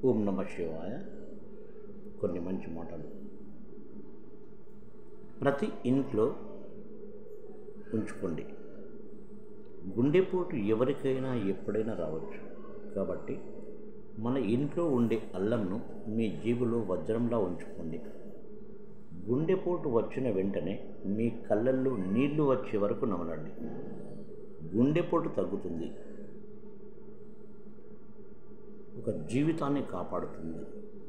ఓం నమ శివాయ కొన్ని మంచి మాటలు ప్రతి ఇంట్లో ఉంచుకోండి గుండెపోటు ఎవరికైనా ఎప్పుడైనా రావచ్చు కాబట్టి మన ఇంట్లో ఉండే అల్లంను మీ జేబులో వజ్రంలా ఉంచుకోండి గుండెపోటు వచ్చిన వెంటనే మీ కళ్ళల్లో నీళ్లు వచ్చే వరకు నమలండి గుండెపోటు తగ్గుతుంది ఒక జీవితాన్ని కాపాడుతుంది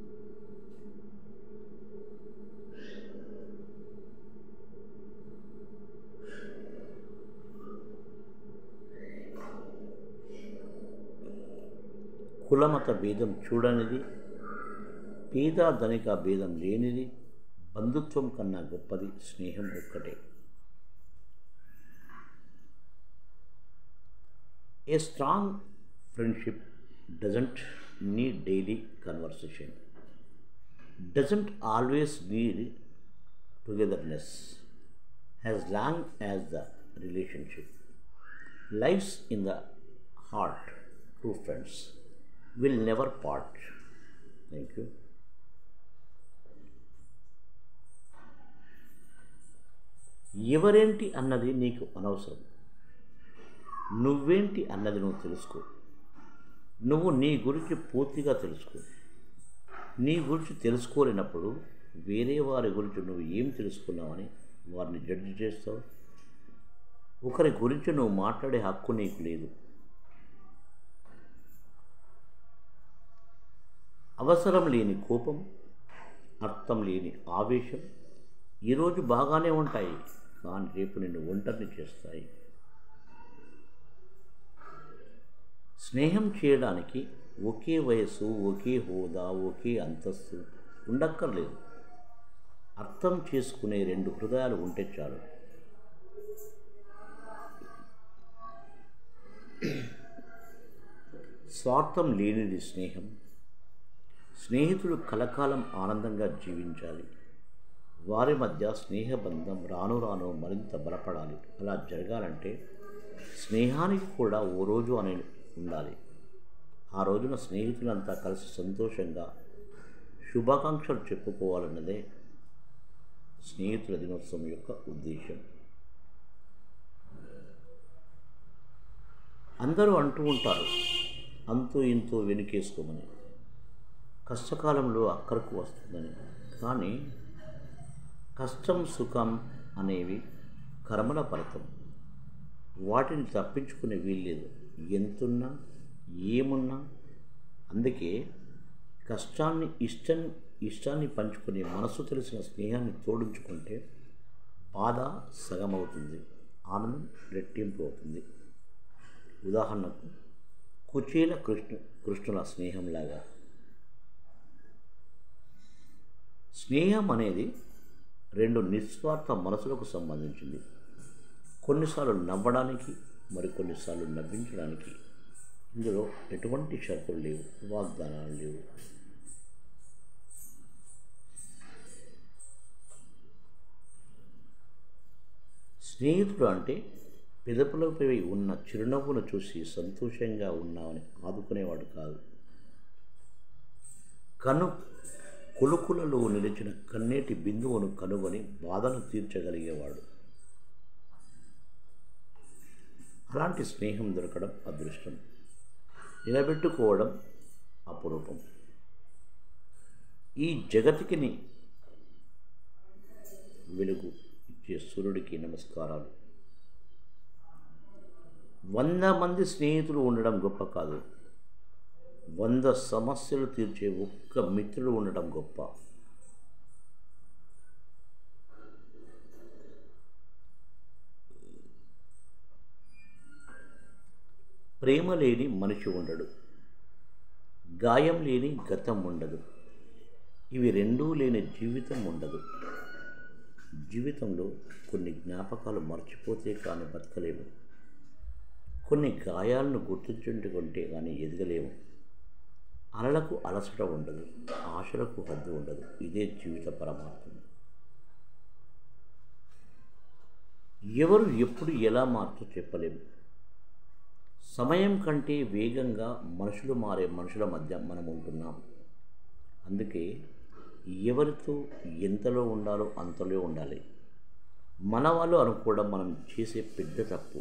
కులమత భేదం చూడనిది పేద ధనిక భేదం లేనిది బంధుత్వం కన్నా గొప్పది స్నేహం ఒక్కటే a strong friendship doesn't need daily conversation doesn't always need togetherness as long as the relationship life's in the heart true friends will never part thank you ఎవరేంటి అన్నది నీకు అనవసరం నువ్వేంటి అన్నది నువ్వు తెలుసుకో నువ్వు నీ గురించి పూర్తిగా తెలుసుకో నీ గురించి తెలుసుకోలేనప్పుడు వేరే వారి గురించి నువ్వు ఏం తెలుసుకున్నావని వారిని జడ్జి చేస్తావు ఒకరి గురించి నువ్వు మాట్లాడే హక్కు నీకు లేదు అవసరం లేని కోపం అర్థం లేని ఆవేశం ఈరోజు బాగానే ఉంటాయి కానీ రేపు నిన్ను ఒంటరిని చేస్తాయి స్నేహం చేయడానికి ఒకే వయసు ఒకే హోదా ఒకే అంతస్తు ఉండక్కర్లేదు అర్థం చేసుకునే రెండు హృదయాలు ఉంటే చాలు స్వార్థం లేనిది స్నేహం స్నేహితులు కలకాలం ఆనందంగా జీవించాలి వారి మధ్య స్నేహబంధం రాను రాను మరింత బలపడాలి అలా జరగాలంటే స్నేహానికి కూడా ఓ రోజు అని ఉండాలి ఆ రోజున స్నేహితులంతా కలిసి సంతోషంగా శుభాకాంక్షలు చెప్పుకోవాలన్నదే స్నేహితుల దినోత్సవం యొక్క ఉద్దేశం అందరూ అంటూ ఉంటారు అంతో ఇంతో వెనుకేసుకోమని కష్టకాలంలో అక్కరకు వస్తుందని కానీ కష్టం సుఖం అనేవి కర్మల ఫలితం వాటిని తప్పించుకునే వీల్లేదు ఎంతున్నా ఏమున్నా అందుకే కష్టాన్ని ఇష్టం ఇష్టాన్ని పంచుకునే మనసు తెలిసిన స్నేహాన్ని తోడించుకుంటే బాధ సగమవుతుంది ఆనందం రెట్టింపు అవుతుంది ఉదాహరణకు కుచేల కృష్ణ కృష్ణుల స్నేహంలాగా స్నేహం అనేది రెండు నిస్వార్థ మనసులకు సంబంధించింది కొన్నిసార్లు నవ్వడానికి మరికొన్నిసార్లు నవ్వించడానికి ఇందులో ఎటువంటి షరతులు లేవు వాగ్దానాలు లేవు స్నేహితుడు అంటే పెదపులపై ఉన్న చిరునవ్వును చూసి సంతోషంగా ఉన్నామని ఆదుకునేవాడు కాదు కను కులుకులలో నిలిచిన కన్నీటి బిందువును కనుగొని బాధను తీర్చగలిగేవాడు అలాంటి స్నేహం దొరకడం అదృష్టం నిలబెట్టుకోవడం అపురూపం ఈ జగతికిని వెలుగు ఇచ్చే సూర్యుడికి నమస్కారాలు వంద మంది స్నేహితులు ఉండడం గొప్ప కాదు వంద సమస్యలు తీర్చే ఒక్క మిత్రుడు ఉండడం గొప్ప ప్రేమ లేని మనిషి ఉండడు గాయం లేని గతం ఉండదు ఇవి రెండూ లేని జీవితం ఉండదు జీవితంలో కొన్ని జ్ఞాపకాలు మర్చిపోతే కానీ బతకలేము కొన్ని గాయాలను గుర్తుంచుకుంటే కానీ ఎదగలేము అలలకు అలసట ఉండదు ఆశలకు హద్దు ఉండదు ఇదే జీవిత పరమార్థం ఎవరు ఎప్పుడు ఎలా మారుతో చెప్పలేము సమయం కంటే వేగంగా మనుషులు మారే మనుషుల మధ్య మనం ఉంటున్నాం అందుకే ఎవరితో ఎంతలో ఉండాలో అంతలో ఉండాలి మన వాళ్ళు అనుకోవడం మనం చేసే పెద్ద తప్పు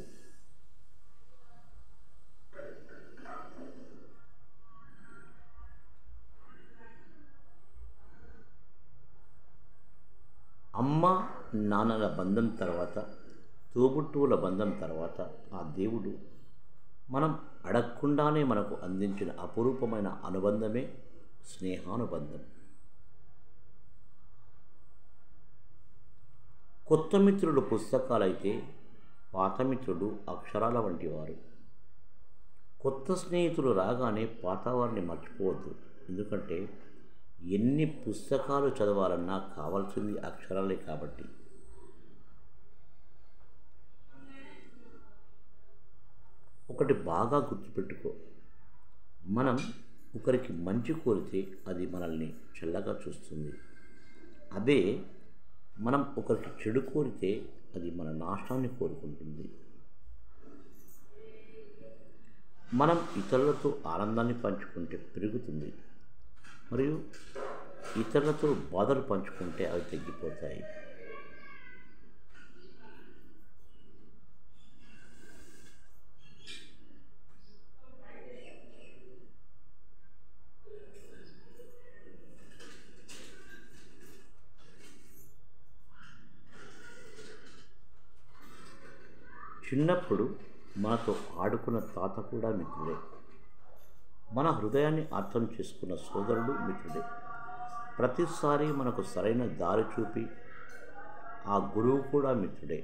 అమ్మ నాన్నల బంధం తర్వాత తోబుట్టువుల బంధం తర్వాత ఆ దేవుడు మనం అడగకుండానే మనకు అందించిన అపురూపమైన అనుబంధమే స్నేహానుబంధం కొత్త మిత్రుడు పుస్తకాలైతే పాత మిత్రుడు అక్షరాల వంటి వారు కొత్త స్నేహితులు రాగానే పాత వారిని మర్చిపోవద్దు ఎందుకంటే ఎన్ని పుస్తకాలు చదవాలన్నా కావాల్సింది అక్షరాలే కాబట్టి ఒకటి బాగా గుర్తుపెట్టుకో మనం ఒకరికి మంచి కోరితే అది మనల్ని చల్లగా చూస్తుంది అదే మనం ఒకరికి చెడు కోరితే అది మన నాశనాన్ని కోరుకుంటుంది మనం ఇతరులతో ఆనందాన్ని పంచుకుంటే పెరుగుతుంది మరియు ఇతరులతో బాధలు పంచుకుంటే అవి తగ్గిపోతాయి చిన్నప్పుడు మనతో ఆడుకున్న తాత కూడా మిత్రుడే మన హృదయాన్ని అర్థం చేసుకున్న సోదరుడు మిత్రుడే ప్రతిసారి మనకు సరైన దారి చూపి ఆ గురువు కూడా మిత్రుడే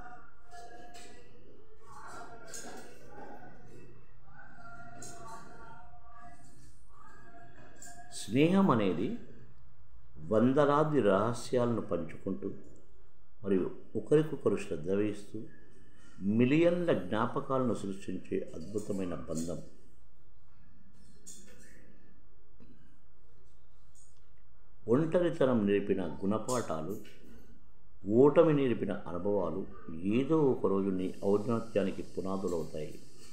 స్నేహం అనేది వందలాది రహస్యాలను పంచుకుంటూ మరియు ఒకరికొకరు శ్రద్ధ వహిస్తూ మిలియన్ల జ్ఞాపకాలను సృష్టించే అద్భుతమైన బంధం ఒంటరితనం నేర్పిన గుణపాఠాలు ఓటమి నేర్పిన అనుభవాలు ఏదో ఒకరోజు నీ ఔన్నత్యానికి పునాదులవుతాయి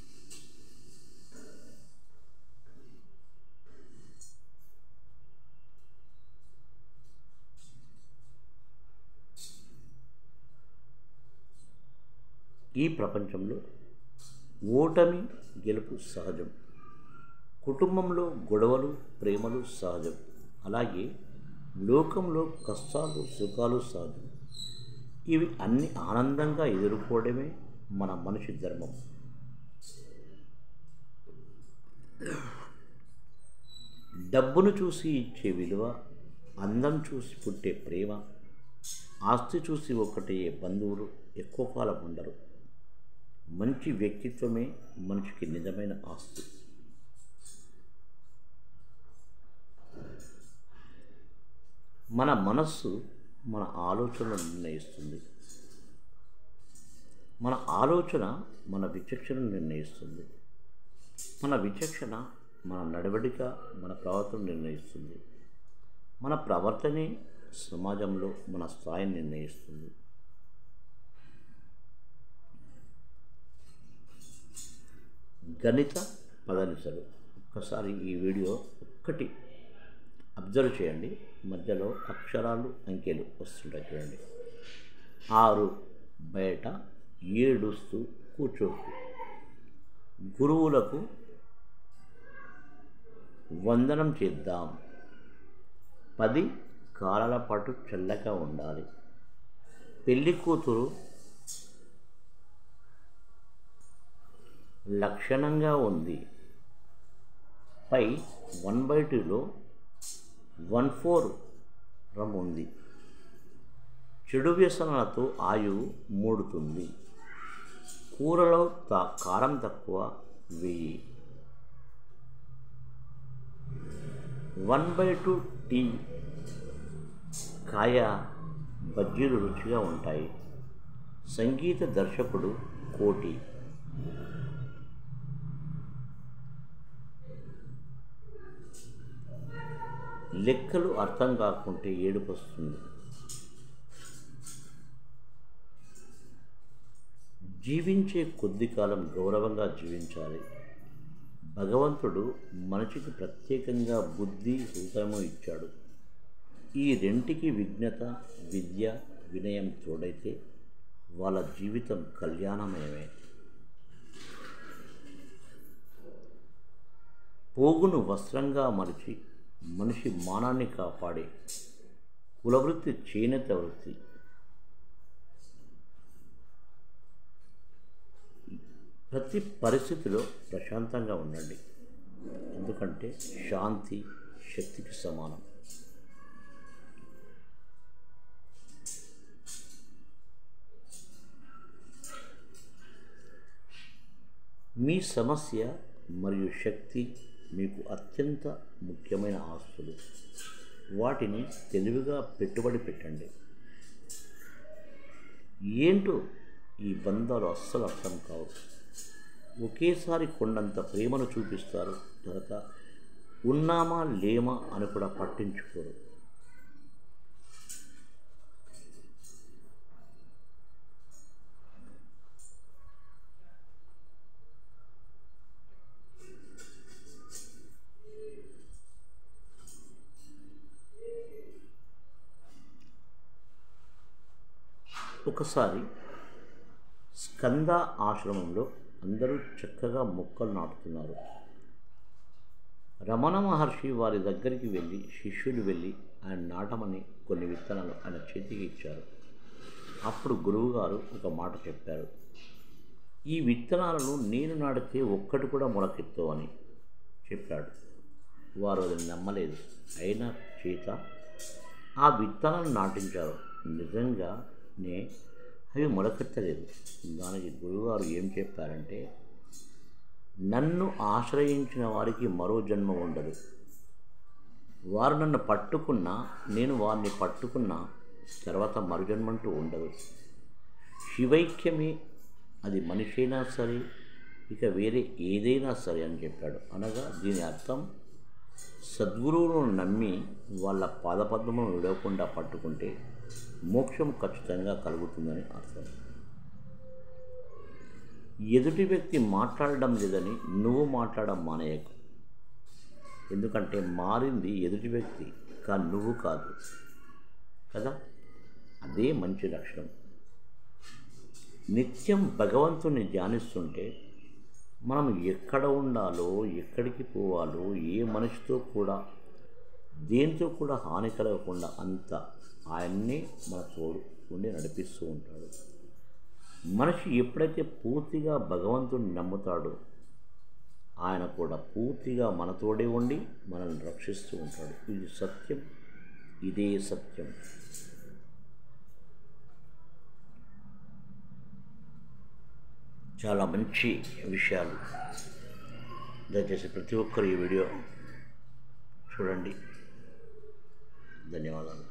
ఈ ప్రపంచంలో ఓటమి గెలుపు సహజం కుటుంబంలో గొడవలు ప్రేమలు సహజం అలాగే లోకంలో కష్టాలు సుఖాలు సహజం ఇవి అన్ని ఆనందంగా ఎదుర్కోవడమే మన మనిషి ధర్మం డబ్బును చూసి ఇచ్చే విలువ అందం చూసి పుట్టే ప్రేమ ఆస్తి చూసి ఒకటే బంధువులు ఎక్కువ కాలం ఉండరు మంచి వ్యక్తిత్వమే మనిషికి నిజమైన ఆస్తి మన మనస్సు మన ఆలోచనలు నిర్ణయిస్తుంది మన ఆలోచన మన విచక్షణను నిర్ణయిస్తుంది మన విచక్షణ మన నడవడిక మన ప్రవర్తన నిర్ణయిస్తుంది మన ప్రవర్తనే సమాజంలో మన స్థాయిని నిర్ణయిస్తుంది గణిత పదనిసలు ఒక్కసారి ఈ వీడియో ఒక్కటి అబ్జర్వ్ చేయండి మధ్యలో అక్షరాలు అంకెలు వస్తుంటాయి చూడండి ఆరు బయట ఏడుస్తూ కూర్చోకు గురువులకు వందనం చేద్దాం పది కాలాల పాటు చల్లగా ఉండాలి పెళ్లి కూతురు లక్షణంగా ఉంది పై వన్ బై టూలో వన్ ఫోర్ రమ్ ఉంది చెడు వ్యసనాలతో ఆయువు మూడుతుంది కూరలో తా కారం తక్కువ వెయ్యి వన్ బై టూ టీ కాయ బజ్జీలు రుచిగా ఉంటాయి సంగీత దర్శకుడు కోటి లెక్కలు అర్థం కాకుంటే ఏడుపు వస్తుంది జీవించే కొద్ది కాలం గౌరవంగా జీవించాలి భగవంతుడు మనిషికి ప్రత్యేకంగా బుద్ధి హృదయము ఇచ్చాడు ఈ రెంటికి విఘ్నత విద్య వినయం తోడైతే వాళ్ళ జీవితం కళ్యాణమయమే పోగును వస్త్రంగా మలిచి మనిషి మానాన్ని కాపాడే కులవృత్తి చేనేత వృత్తి ప్రతి పరిస్థితిలో ప్రశాంతంగా ఉండండి ఎందుకంటే శాంతి శక్తికి సమానం మీ సమస్య మరియు శక్తి మీకు అత్యంత ముఖ్యమైన ఆస్తులు వాటిని తెలివిగా పెట్టుబడి పెట్టండి ఏంటో ఈ బంధాలు అస్సలు అర్థం కావు ఒకేసారి కొండంత ప్రేమను చూపిస్తారు తర్వాత ఉన్నామా లేమా అని కూడా పట్టించుకోరు ఒకసారి స్కంద ఆశ్రమంలో అందరూ చక్కగా మొక్కలు నాటుతున్నారు రమణ మహర్షి వారి దగ్గరికి వెళ్ళి శిష్యులు వెళ్ళి ఆయన నాటమని కొన్ని విత్తనాలు ఆయన చేతికి ఇచ్చారు అప్పుడు గురువుగారు ఒక మాట చెప్పారు ఈ విత్తనాలను నేను నాటితే ఒక్కటి కూడా మొలకెత్తు అని చెప్పాడు వారు అది నమ్మలేదు అయినా చేత ఆ విత్తనాలను నాటించారు నిజంగానే అవి మొలకెత్తలేదు దానికి గురువుగారు ఏం చెప్పారంటే నన్ను ఆశ్రయించిన వారికి మరో జన్మ ఉండదు వారు నన్ను పట్టుకున్నా నేను వారిని పట్టుకున్నా తర్వాత మరు జన్మంటూ ఉండదు శివైక్యమే అది మనిషైనా సరే ఇక వేరే ఏదైనా సరే అని చెప్పాడు అనగా దీని అర్థం సద్గురువులను నమ్మి వాళ్ళ పాదపద్మను విడవకుండా పట్టుకుంటే మోక్షం ఖచ్చితంగా కలుగుతుందని అర్థం ఎదుటి వ్యక్తి మాట్లాడడం లేదని నువ్వు మాట్లాడడం మానేయకు ఎందుకంటే మారింది ఎదుటి వ్యక్తి కానీ నువ్వు కాదు కదా అదే మంచి లక్షణం నిత్యం భగవంతుని ధ్యానిస్తుంటే మనం ఎక్కడ ఉండాలో ఎక్కడికి పోవాలో ఏ మనిషితో కూడా దేనితో కూడా హాని కలగకుండా అంత ఆయన్నే మన తోడు ఉండి నడిపిస్తూ ఉంటాడు మనిషి ఎప్పుడైతే పూర్తిగా భగవంతుని నమ్ముతాడో ఆయన కూడా పూర్తిగా మనతోడే ఉండి మనల్ని రక్షిస్తూ ఉంటాడు ఇది సత్యం ఇదే సత్యం చాలా మంచి విషయాలు దయచేసి ప్రతి ఒక్కరు ఈ వీడియో చూడండి ధన్యవాదాలు